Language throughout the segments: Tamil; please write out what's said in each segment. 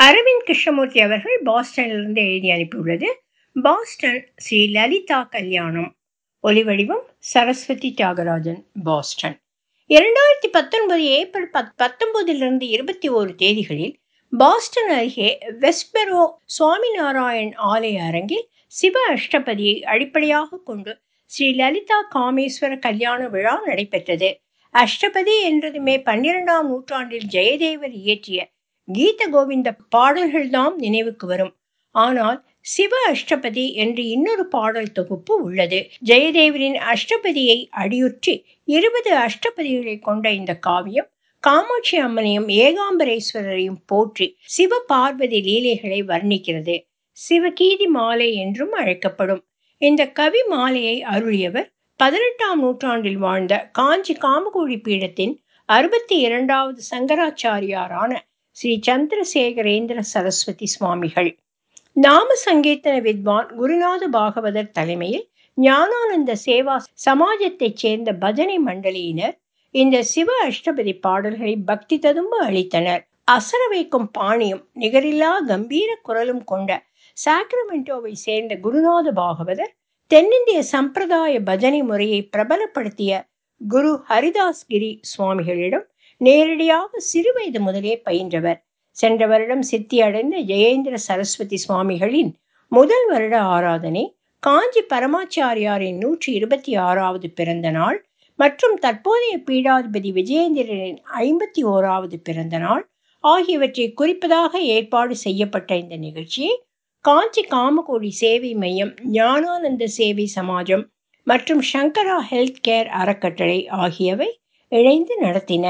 அரவிந்த் கிருஷ்ணமூர்த்தி அவர்கள் பாஸ்டனிலிருந்து எழுதி அனுப்பியுள்ளது பாஸ்டன் ஸ்ரீ லலிதா கல்யாணம் ஒலிவடிவம் சரஸ்வதி தியாகராஜன் பாஸ்டன் இரண்டாயிரத்தி பத்தொன்பது ஏப்ரல் பத் பத்தொன்பதிலிருந்து இருபத்தி ஓரு தேதிகளில் பாஸ்டன் அருகே வெஸ்ட்பெரோ சுவாமிநாராயண் ஆலய அரங்கில் சிவ அஷ்டபதியை அடிப்படையாக கொண்டு ஸ்ரீ லலிதா காமேஸ்வர கல்யாண விழா நடைபெற்றது அஷ்டபதி என்றதுமே பன்னிரெண்டாம் நூற்றாண்டில் ஜெயதேவர் இயற்றிய கீத கோவிந்த பாடல்கள்தாம் நினைவுக்கு வரும் ஆனால் சிவ அஷ்டபதி என்று இன்னொரு பாடல் தொகுப்பு உள்ளது ஜெயதேவரின் அஷ்டபதியை அடியுற்றி இருபது அஷ்டபதிகளை கொண்ட இந்த காவியம் காமாட்சி அம்மனையும் ஏகாம்பரேஸ்வரரையும் போற்றி சிவ பார்வதி லீலைகளை வர்ணிக்கிறது சிவகீதி மாலை என்றும் அழைக்கப்படும் இந்த கவி மாலையை அருளியவர் பதினெட்டாம் நூற்றாண்டில் வாழ்ந்த காஞ்சி காமகோழி பீடத்தின் அறுபத்தி இரண்டாவது சங்கராச்சாரியாரான ஸ்ரீ சந்திரசேகரேந்திர சரஸ்வதி சுவாமிகள் நாம சங்கீர்த்தன வித்வான் குருநாத பாகவதர் தலைமையில் ஞானானந்த சேவா சமாஜத்தைச் சேர்ந்த பஜனை மண்டலியினர் இந்த சிவ அஷ்டபதி பாடல்களை பக்தி ததும்ப அளித்தனர் அசர வைக்கும் பாணியும் நிகரில்லா கம்பீர குரலும் கொண்ட சாக்ரமெண்டோவை சேர்ந்த குருநாத பாகவதர் தென்னிந்திய சம்பிரதாய பஜனை முறையை பிரபலப்படுத்திய குரு ஹரிதாஸ் கிரி சுவாமிகளிடம் நேரடியாக சிறுவயது முதலே பயின்றவர் சென்ற வருடம் சித்தி அடைந்த ஜெயேந்திர சரஸ்வதி சுவாமிகளின் முதல் வருட ஆராதனை காஞ்சி பரமாச்சாரியாரின் நூற்றி இருபத்தி ஆறாவது பிறந்த நாள் மற்றும் தற்போதைய பீடாதிபதி விஜயேந்திரனின் ஐம்பத்தி ஓராவது பிறந்த நாள் ஆகியவற்றை குறிப்பதாக ஏற்பாடு செய்யப்பட்ட இந்த நிகழ்ச்சியை காஞ்சி காமகோடி சேவை மையம் ஞானானந்த சேவை சமாஜம் மற்றும் சங்கரா ஹெல்த் கேர் அறக்கட்டளை ஆகியவை இணைந்து நடத்தின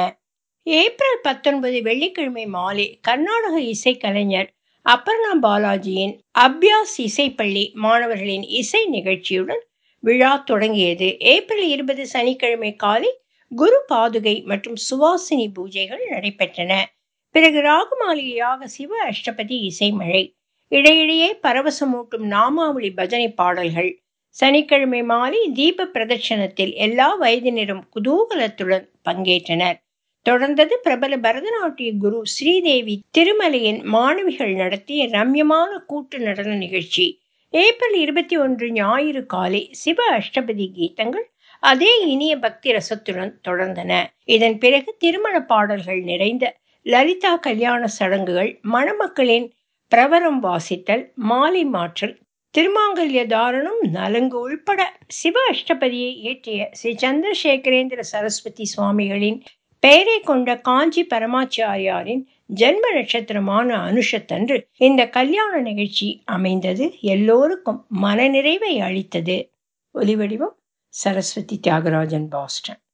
ஏப்ரல் பத்தொன்பது வெள்ளிக்கிழமை மாலை கர்நாடக இசைக்கலைஞர் அப்பர்ணா பாலாஜியின் அபியாஸ் இசைப்பள்ளி மாணவர்களின் இசை நிகழ்ச்சியுடன் விழா தொடங்கியது ஏப்ரல் இருபது சனிக்கிழமை காலை குரு பாதுகை மற்றும் சுவாசினி பூஜைகள் நடைபெற்றன பிறகு ராகுமாலிகையாக சிவ அஷ்டபதி இசைமழை இடையிடையே பரவசமூட்டும் நாமாவளி பஜனை பாடல்கள் சனிக்கிழமை மாலை தீப பிரதட்சணத்தில் எல்லா வயதினரும் குதூகலத்துடன் பங்கேற்றனர் தொடர்ந்தது பிரபல பரதநாட்டிய குரு ஸ்ரீதேவி திருமலையின் மாணவிகள் நடத்திய ரம்யமான கூட்டு நடன நிகழ்ச்சி ஏப்ரல் இருபத்தி ஒன்று ஞாயிறு காலை சிவ அஷ்டபதி கீதங்கள் அதே இனிய பக்தி ரசத்துடன் தொடர்ந்தன இதன் பிறகு திருமண பாடல்கள் நிறைந்த லலிதா கல்யாண சடங்குகள் மணமக்களின் பிரவரம் வாசித்தல் மாலை மாற்றல் திருமாங்கல்ய தாரணம் நலங்கு உள்பட சிவ அஷ்டபதியை இயற்றிய ஸ்ரீ சந்திரசேகரேந்திர சரஸ்வதி சுவாமிகளின் பெயரை கொண்ட காஞ்சி பரமாச்சாரியாரின் ஜென்ம நட்சத்திரமான அனுஷத்தன்று இந்த கல்யாண நிகழ்ச்சி அமைந்தது எல்லோருக்கும் மனநிறைவை அளித்தது ஒலிவடிவம் சரஸ்வதி தியாகராஜன் பாஸ்டன்